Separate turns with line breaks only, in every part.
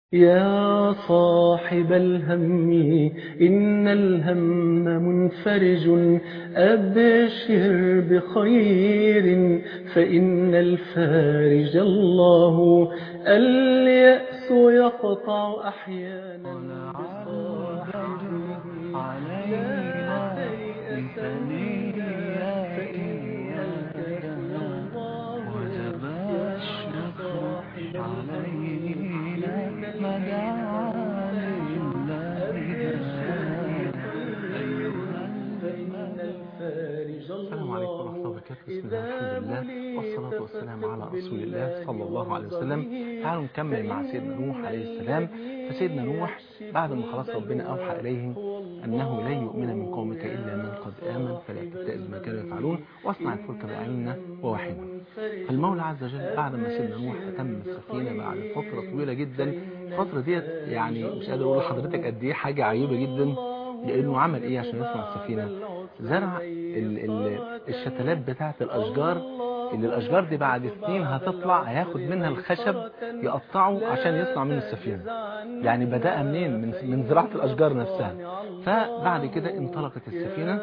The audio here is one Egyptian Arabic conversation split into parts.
يا صاحب الهم إن الهم منفرج أبشر بخير فإن الفارج الله اليأس يقطع أحيانا
علينا وجب الشكر علينا مدعا
السلام عليكم ورحمة الله وبركاته بسم الله الحمد لله والصلاة والسلام على رسول الله صلى الله عليه وسلم تعالوا نكمل مع سيدنا نوح عليه السلام فسيدنا نوح بعد ما خلاص ربنا أوحى إليه أنه لن يؤمن من قومك إلا من قد آمن فلا تبتئس ما كانوا يفعلون واصنع الفلك بأعيننا ووحينا المولى عز وجل بعد ما سيدنا نوح أتم السفينة بعد فترة طويلة جدا الفترة ديت يعني مش قادر أقول لحضرتك قد إيه حاجة عجيبة جدا لأنه عمل إيه عشان يصنع السفينة زرع ال ال الشتلات بتاعة الأشجار اللي الأشجار دي بعد سنين هتطلع هياخد منها الخشب يقطعه عشان يصنع منه السفينة يعني بدأ منين من, من زراعة الأشجار نفسها فبعد كده انطلقت السفينة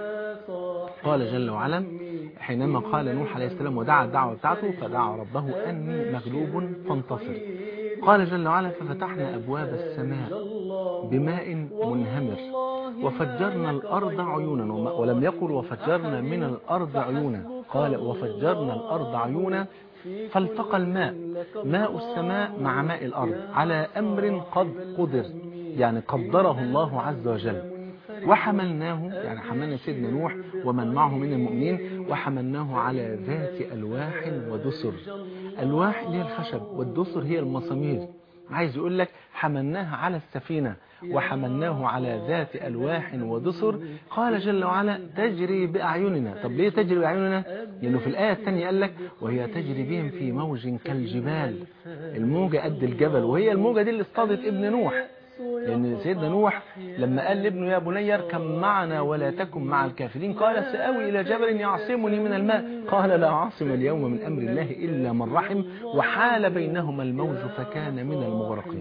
قال جل وعلا حينما قال نوح عليه السلام ودعا الدعوة بتاعته فدعا ربه أني مغلوب فانتصر قال جل وعلا ففتحنا أبواب السماء بماء منهمر وفجرنا الأرض عيونا ولم يقل وفجرنا من الأرض عيونا قال وفجرنا الأرض عيونا فالتقى الماء ماء السماء مع ماء الأرض على أمر قد قدر يعني قدره الله عز وجل وحملناه يعني حملنا سيدنا نوح ومن معه من المؤمنين وحملناه على ذات ألواح ودسر ألواح هي الخشب والدسر هي المسامير عايز يقول لك حملناها على السفينة وحملناه على ذات ألواح ودسر قال جل وعلا تجري بأعيننا طب ليه تجري بأعيننا لأنه في الآية الثانية قال لك وهي تجري بهم في موج كالجبال الموجة قد الجبل وهي الموجة دي اللي اصطادت ابن نوح لأن سيدنا نوح لما قال لابنه يا بني اركب معنا ولا تكن مع الكافرين قال سآوي إلى جبل يعصمني من الماء قال لا عاصم اليوم من أمر الله إلا من رحم وحال بينهما الموج فكان من المغرقين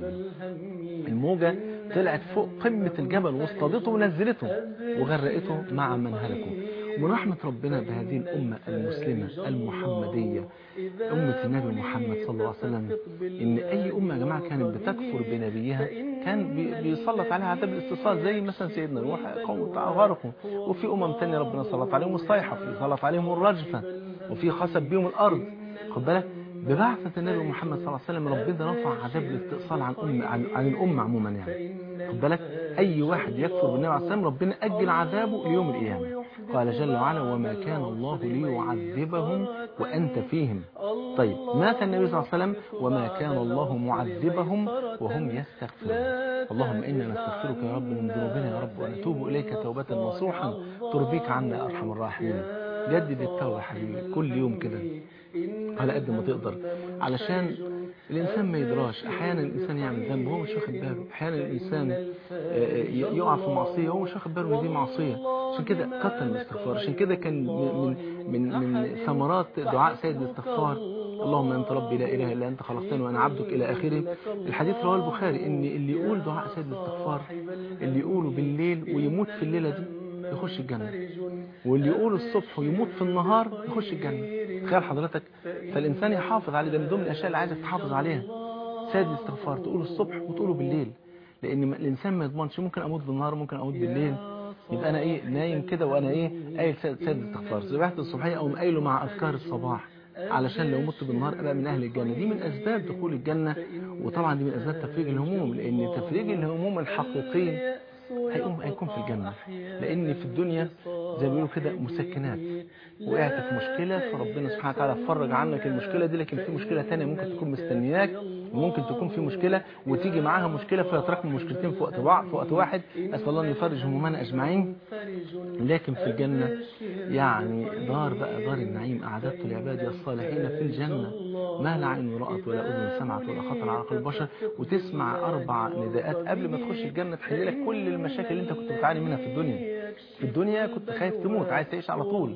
الموجة طلعت فوق قمة الجبل واصطادته ونزلته وغرقته مع من هلكوا من رحمة ربنا بهذه الأمة المسلمة المحمدية أمة النبي محمد صلى الله عليه وسلم إن أي أمة يا جماعة كانت بتكفر بنبيها كان بيسلط عليها عذاب الاستيصال زي مثلا سيدنا نوح قوم غرقوا وفي أمم تانية ربنا سلط عليهم الصيحة في سلط عليهم الرجفة وفي خسف بهم الأرض خد بالك ببعثة النبي محمد صلى الله عليه وسلم ربنا رفع عذاب الاستئصال عن أم عن, عن الأمة عموما يعني خد بالك أي واحد يكفر بالنبي عليه السلام ربنا أجل عذابه ليوم القيامة قال جل وعلا وما كان الله ليعذبهم وأنت فيهم طيب مات النبي صلى الله عليه وسلم وما كان الله معذبهم وهم يستغفرون اللهم إنا نستغفرك يا رب من ذنوبنا يا رب ونتوب إليك توبة نصوحا ترضيك عنا يا أرحم الراحمين جدد التوبة حبيبي كل يوم كده على قد ما تقدر علشان الإنسان ما يدراش أحيانا الإنسان يعمل ذنب وهو مش واخد باله أحيانا الإنسان يقع في معصية وهو مش واخد باله دي معصية عشان كده كتر الاستغفار عشان كده كان من من من ثمرات دعاء سيد الاستغفار اللهم أنت ربي لا إله إلا أنت خلقتني وأنا عبدك إلى آخره الحديث رواه البخاري إن اللي يقول دعاء سيد الاستغفار اللي يقوله بالليل ويموت في الليلة دي يخش الجنة واللي يقول الصبح ويموت في النهار يخش الجنة تخيل حضرتك فالإنسان يحافظ عليه ده من ضمن الأشياء اللي عايزك تحافظ عليها سيد الاستغفار تقوله الصبح وتقوله بالليل لأن الإنسان ما يضمنش ممكن أموت بالنهار ممكن أموت بالليل يبقى أنا إيه نايم كده وأنا إيه قايل سيد, سيد الاستغفار سبحت الصبحية أو قايله مع أذكار الصباح علشان لو مت بالنهار أبقى من أهل الجنة دي من أسباب دخول الجنة وطبعا دي من أسباب تفريج الهموم لأن تفريج الهموم الحقيقي هيقوم هيكون في الجنة لأن في الدنيا زي ما بيقولوا كده مسكنات وقعت في مشكلة فربنا سبحانه وتعالى فرج عنك المشكلة دي لكن في مشكلة تانية ممكن تكون مستنياك وممكن تكون في مشكلة وتيجي معاها مشكلة فيتراكموا مشكلتين في وقت بعض في وقت واحد أسأل الله أن يفرج همومنا أجمعين لكن في الجنة يعني دار بقى دار النعيم أعددت لعبادي الصالحين في الجنة ما لا عين رأت ولا أذن سمعت ولا خطر على قلب بشر وتسمع أربع نداءات قبل ما تخش الجنة تحل لك كل المشاكل اللي أنت كنت بتعاني منها في الدنيا في الدنيا كنت خايف تموت عايز تعيش على طول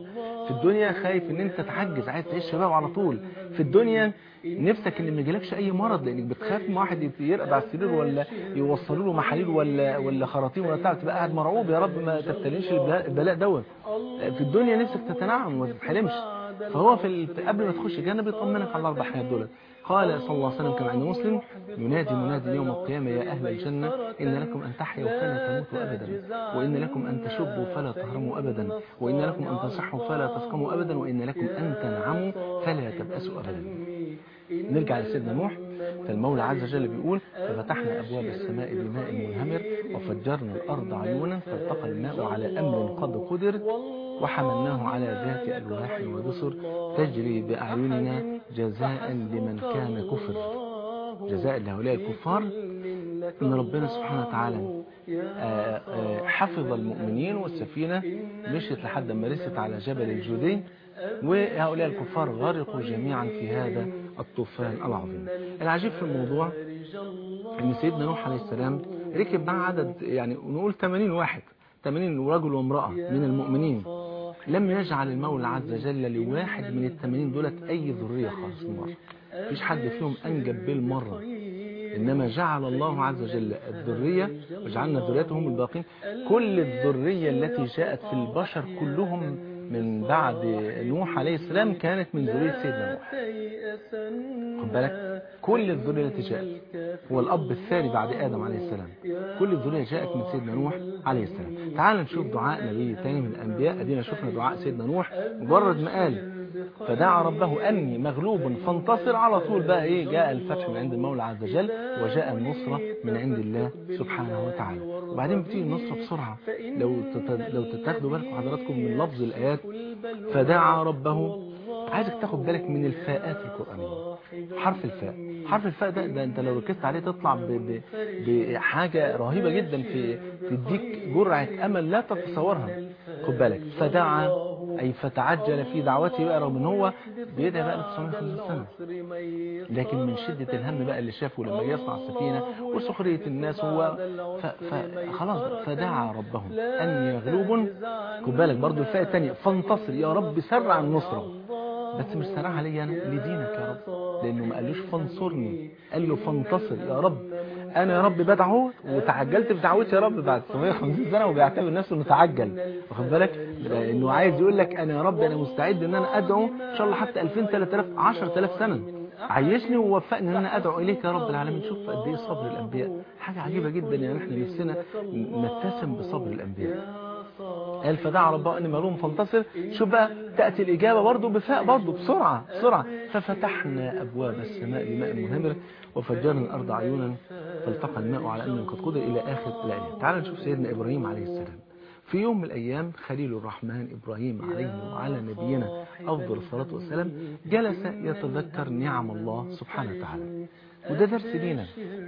في الدنيا خايف ان انت تعجز عايز تعيش شباب على طول في الدنيا نفسك ان ما يجيلكش اي مرض لانك بتخاف من واحد يرقد على السرير ولا يوصلوا له محاليل ولا ولا خراطيم ولا بتاع تبقى قاعد مرعوب يا رب ما تبتليش البلاء البلاء دوت في الدنيا نفسك تتنعم وما تتحرمش فهو في ال- قبل ما تخش الجنه بيطمنك على الاربع حاجات دول قال صلى الله عليه وسلم كما عند مسلم ينادي منادي يوم القيامة يا أهل الجنة إن لكم أن تحيوا فلا تموتوا أبدا وإن لكم أن تشبوا فلا تهرموا أبدا وإن لكم أن تصحوا فلا تسقموا أبدا وإن لكم أن تنعموا فلا تبأسوا أبدا نرجع لسيدنا نوح فالمولى عز وجل بيقول ففتحنا أبواب السماء بماء منهمر وفجرنا الأرض عيونا فالتقى الماء على أمر قد قدر وحملناه على ذات ألواح ودسر تجري بأعيننا جزاء لمن كان كفر جزاء لهؤلاء الكفار إن ربنا سبحانه وتعالى آه، آه، حفظ المؤمنين والسفينة مشيت لحد ما رست على جبل الجودي وهؤلاء الكفار غرقوا جميعا في هذا الطوفان العظيم العجيب في الموضوع ان سيدنا نوح عليه السلام ركب معاه عدد يعني نقول 80 واحد 80 رجل وامرأة من المؤمنين لم يجعل المولى عز وجل لواحد من الثمانين دولت أي ذرية خالص من بره مفيش حد فيهم أنجب بالمرة إنما جعل الله عز وجل الذرية وجعلنا ذريتهم الباقين كل الذرية التي جاءت في البشر كلهم من بعد نوح عليه السلام كانت من ذرية سيدنا نوح خد بالك كل الذرية التي جاءت هو الأب الثاني بعد آدم عليه السلام كل الذرية جاءت من سيدنا نوح عليه السلام تعال نشوف دعاء نبي تاني من الأنبياء أدينا شفنا دعاء سيدنا نوح مجرد ما قال فدعا ربه أني مغلوب فانتصر على طول بقى إيه جاء الفتح من عند المولى عز وجل وجاء النصرة من عند الله سبحانه وتعالى وبعدين بتيجي النصرة بسرعة لو تت- لو تاخدوا بالكم حضراتكم من لفظ الآيات فدعا ربه عايزك تاخد بالك من الفاءات القرآنية حرف الفاء حرف الفاء ده, ده انت لو ركزت عليه تطلع ب- ب- بحاجة رهيبة جدا في تديك جرعة أمل لا تتصورها خد بالك فدعا أي فتعجل في دعوته بقى رغم ان هو بيدعي بقى ل 950 سنة لكن من شدة الهم بقى اللي شافه لما يصنع السفينة وسخرية الناس هو ف- ف- خلاص بقى فدعا ربه أني مغلوب خد بالك برضو الفاء الثانية فانتصر يا رب سرع النصرة بس مش سرعها لي انا لدينك يا رب لانه ما قالوش فانصرني قال له فانتصر يا رب انا يا رب بدعو وتعجلت في دعوتي يا رب بعد 750 سنه وبيعتبر نفسه متعجل واخد بالك لانه عايز يقول لك انا يا رب انا مستعد ان انا ادعو ان شاء الله حتى 2000 3000 10000 سنه عيشني ووفقني ان انا ادعو اليك يا رب العالمين شوف قد ايه صبر الانبياء حاجه عجيبه جدا يعني احنا نفسنا نتسم بصبر الانبياء قال فدعا ربه اني مغلوب فانتصر شوف بقى تأتي الإجابة برضه بفاء برضه بسرعة بسرعة ففتحنا أبواب السماء بماء منهمر وفجرنا الأرض عيونا فالتقى الماء على أن قد قدر إلى آخر الآية تعال نشوف سيدنا إبراهيم عليه السلام في يوم من الأيام خليل الرحمن إبراهيم عليه وعلى نبينا أفضل الصلاة والسلام جلس يتذكر نعم الله سبحانه وتعالى وده درس لينا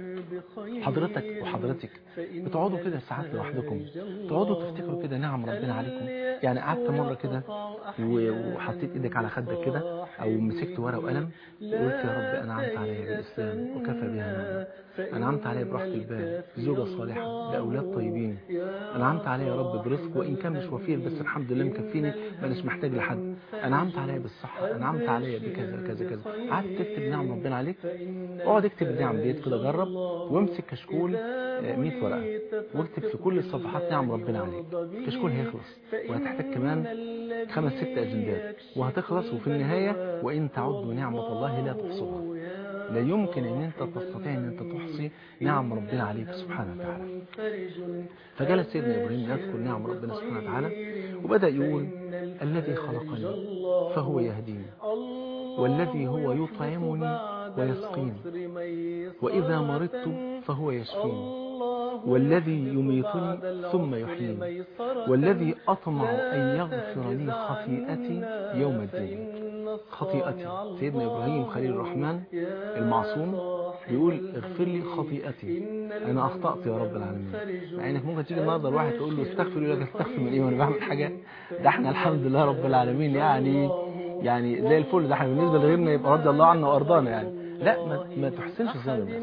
حضرتك وحضرتك بتقعدوا كده ساعات لوحدكم تقعدوا تفتكروا كده نعم ربنا عليكم يعني قعدت مرة كده و- وحطيت ايدك على خدك كده او مسكت ورقة وقلم وقلت يا رب انعمت علي بالاسلام وكفى بها نعمة انعمت علي براحة البال بزوجة صالحة باولاد طيبين انعمت علي يا رب برزق وان كان مش وفير بس الحمد لله مكفيني مانيش محتاج لحد انعمت علي بالصحة انعمت علي بكذا كذا كذا قعدت تكتب نعم ربنا عليك اقعد اكتب النعم ديت كده جرب وامسك كشكول آه، 100 ورقة واكتب في كل الصفحات نعم ربنا عليك الكشكول هيخلص وهتحتاج كمان خمس ست اجندات وهتخلص وفي النهاية وان تعدوا نعمة الله لا تحصوها لا يمكن ان انت تستطيع ان انت تحصي نعم ربنا عليك سبحانه وتعالى فجلس سيدنا ابراهيم يذكر نعم ربنا سبحانه وتعالى وبدا يقول الذي خلقني فهو يهديني والذي هو يطعمني ويسقيني وإذا مرضت فهو يشفيني والذي يميتني ثم يحييني والذي أطمع أن يغفر لي خطيئتي يوم الدين خطيئتي سيدنا إبراهيم خليل الرحمن المعصوم بيقول اغفر لي خطيئتي أنا أخطأت يا رب العالمين مع إنك ممكن تيجي النهارده الواحد تقول له استغفر يقول لك استغفر من إيه وأنا بعمل حاجة ده إحنا الحمد لله رب العالمين يعني يعني زي الفل ده احنا بالنسبة لغيرنا يبقى رضي الله عنا وأرضانا يعني لا ما, ما تحسنش الظن بنفسك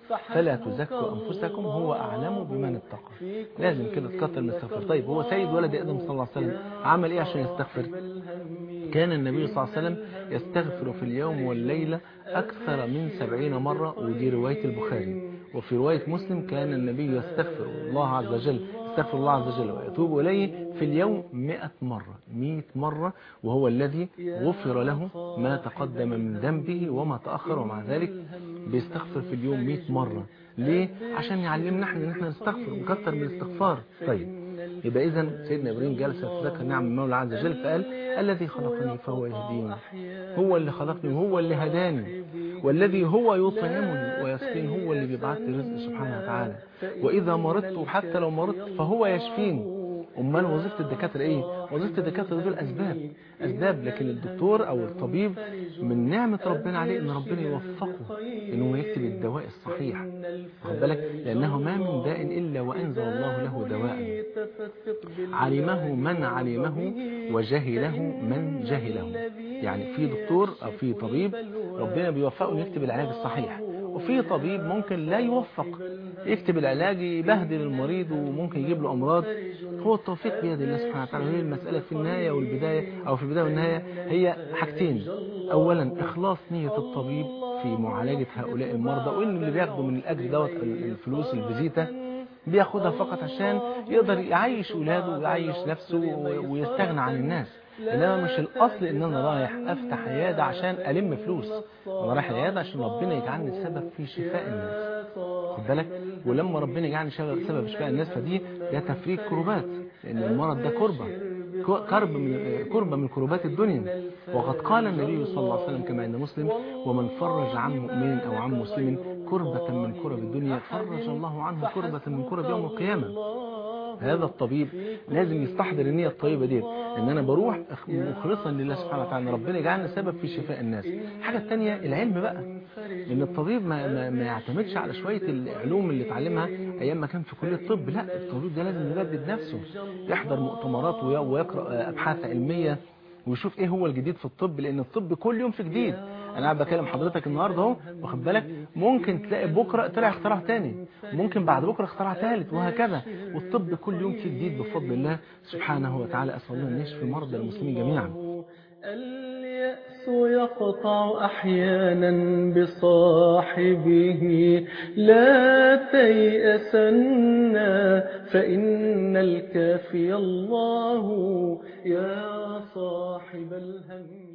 فلا تزكوا أنفسكم هو أعلم بمن اتقى لازم كده تكتر من الاستغفار طيب هو سيد ولد آدم صلى الله عليه وسلم عمل إيه عشان يستغفر كان النبي صلى الله عليه وسلم يستغفر في اليوم والليلة أكثر من سبعين مرة ودي رواية البخاري وفي رواية مسلم كان النبي يستغفر الله عز وجل يستغفر الله عز وجل ويتوب إليه في اليوم مئة مرة مئة مرة وهو الذي غفر له ما تقدم من ذنبه وما تأخر ومع ذلك بيستغفر في اليوم مئة مرة ليه؟ عشان يعلمنا احنا ان احنا نستغفر ونكتر من الاستغفار طيب يبقى اذا سيدنا ابراهيم جلس يتذكر نعم المولى عز وجل فقال الذي خلقني فهو يهديني هو اللي خلقني وهو اللي هداني والذي هو يطعمني ويسقين هو اللي بيبعث لي رزق سبحانه وتعالى واذا مرضت وحتى لو مرضت فهو يشفيني امال وظيفه الدكاتره ايه وظيفه الدكاتره دول اسباب اسباب لكن الدكتور او الطبيب من نعمه ربنا عليه ان ربنا يوفقه انه يكتب الدواء الصحيح واخد بالك لانه ما من داء الا وانزل الله له دواء علمه من علمه وجهله من جهله يعني في دكتور او في طبيب ربنا بيوفقه انه يكتب العلاج الصحيح وفي طبيب ممكن لا يوفق يكتب العلاج يبهدل المريض وممكن يجيب له أمراض هو التوفيق بيد الله سبحانه وتعالى هي المسألة في النهاية والبداية أو في البداية والنهاية هي حاجتين أولا إخلاص نية الطبيب في معالجة هؤلاء المرضى وإن اللي بياخدوا من الأجر دوت الفلوس الفيزيتا بياخدها فقط عشان يقدر يعيش ولاده ويعيش نفسه ويستغنى عن الناس انما مش الاصل ان انا رايح افتح عياده عشان الم فلوس انا رايح عياده عشان ربنا يجعلني سبب في شفاء الناس خد بالك ولما ربنا يجعلني سبب شفاء الناس فدي ده تفريج كربات لان المرض ده كربه كرب من كربة من كربات الدنيا وقد قال النبي صلى الله عليه وسلم كما عند مسلم ومن فرج عن مؤمن أو عن مسلم كربة من كرب الدنيا فرج الله عنه كربة من كرب يوم القيامة هذا الطبيب لازم يستحضر النية الطيبة دي ان انا بروح مخلصا لله سبحانه وتعالى ربنا يجعلنا سبب في شفاء الناس الحاجة الثانية العلم بقى ان الطبيب ما, ما, ما يعتمدش على شوية العلوم اللي اتعلمها ايام ما كان في كلية الطب لا الطبيب ده لازم يجدد نفسه يحضر مؤتمرات ويقرأ ابحاث علمية ويشوف ايه هو الجديد في الطب لان الطب كل يوم في جديد انا قاعد بكلم حضرتك النهارده اهو واخد بالك ممكن تلاقي بكره طلع اختراع تاني ممكن بعد بكره اختراع ثالث وهكذا والطب كل يوم في جديد بفضل الله سبحانه وتعالى اسال الله ان يشفي مرضى المسلمين جميعا
اليأس يقطع أحيانا بصاحبه لا تيأسنا فإن الكافي الله يا صاحب الهم